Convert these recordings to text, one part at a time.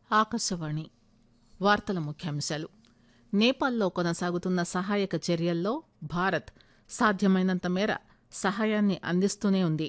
ఆకాశవాణి వార్తల ముఖ్యాంశాలు నేపాల్లో కొనసాగుతున్న సహాయక చర్యల్లో భారత్ సాధ్యమైనంత మేర సహాయాన్ని అందిస్తూనే ఉంది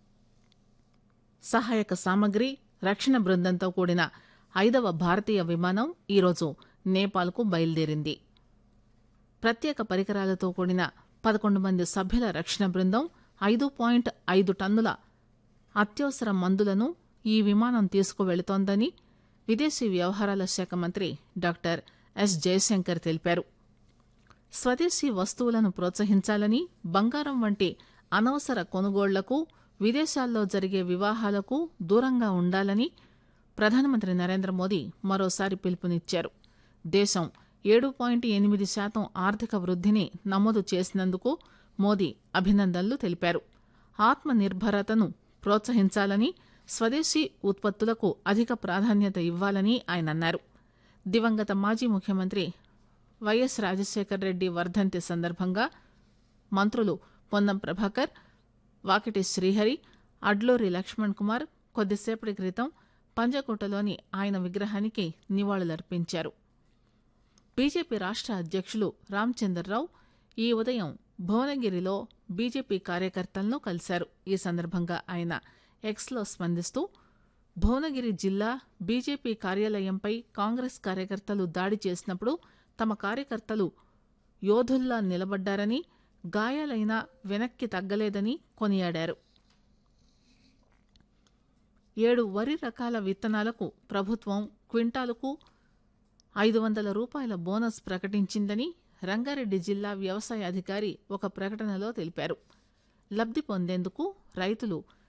సహాయక సామగ్రి రక్షణ బృందంతో కూడిన ఐదవ భారతీయ విమానం ఈరోజు నేపాల్కు బయలుదేరింది ప్రత్యేక పరికరాలతో కూడిన పదకొండు మంది సభ్యుల రక్షణ బృందం ఐదు పాయింట్ ఐదు టన్నుల అత్యవసర మందులను ఈ విమానం తీసుకువెళుతోందని విదేశీ వ్యవహారాల శాఖ మంత్రి డాక్టర్ ఎస్ జయశంకర్ తెలిపారు స్వదేశీ వస్తువులను ప్రోత్సహించాలని బంగారం వంటి అనవసర కొనుగోళ్లకు విదేశాల్లో జరిగే వివాహాలకు దూరంగా ఉండాలని ప్రధానమంత్రి నరేంద్ర మోదీ మరోసారి పిలుపునిచ్చారు దేశం ఏడు పాయింట్ ఎనిమిది శాతం ఆర్థిక వృద్ధిని నమోదు చేసినందుకు మోదీ అభినందనలు తెలిపారు ఆత్మ నిర్భరతను ప్రోత్సహించాలని స్వదేశీ ఉత్పత్తులకు అధిక ప్రాధాన్యత ఇవ్వాలని ఆయన అన్నారు దివంగత మాజీ ముఖ్యమంత్రి వైఎస్ రాజశేఖర్ రెడ్డి వర్ధంతి సందర్భంగా మంత్రులు పొన్నం ప్రభాకర్ వాకిటి శ్రీహరి అడ్లూరి లక్ష్మణ్ కుమార్ కొద్దిసేపటి క్రితం పంజకోటలోని ఆయన విగ్రహానికి నివాళులర్పించారు బీజేపీ రాష్ట్ర అధ్యక్షులు రామచందర్రావు ఈ ఉదయం భువనగిరిలో బీజేపీ కార్యకర్తలను కలిశారు ఈ సందర్భంగా ఆయన ఎక్స్లో స్పందిస్తూ భువనగిరి జిల్లా బీజేపీ కార్యాలయంపై కాంగ్రెస్ కార్యకర్తలు దాడి చేసినప్పుడు తమ కార్యకర్తలు యోధుల్లా నిలబడ్డారని గాయాలైనా వెనక్కి తగ్గలేదని కొనియాడారు ఏడు వరి రకాల విత్తనాలకు ప్రభుత్వం క్వింటాలకు ఐదు వందల రూపాయల బోనస్ ప్రకటించిందని రంగారెడ్డి జిల్లా వ్యవసాయ అధికారి ఒక ప్రకటనలో తెలిపారు లబ్ది పొందేందుకు రైతులు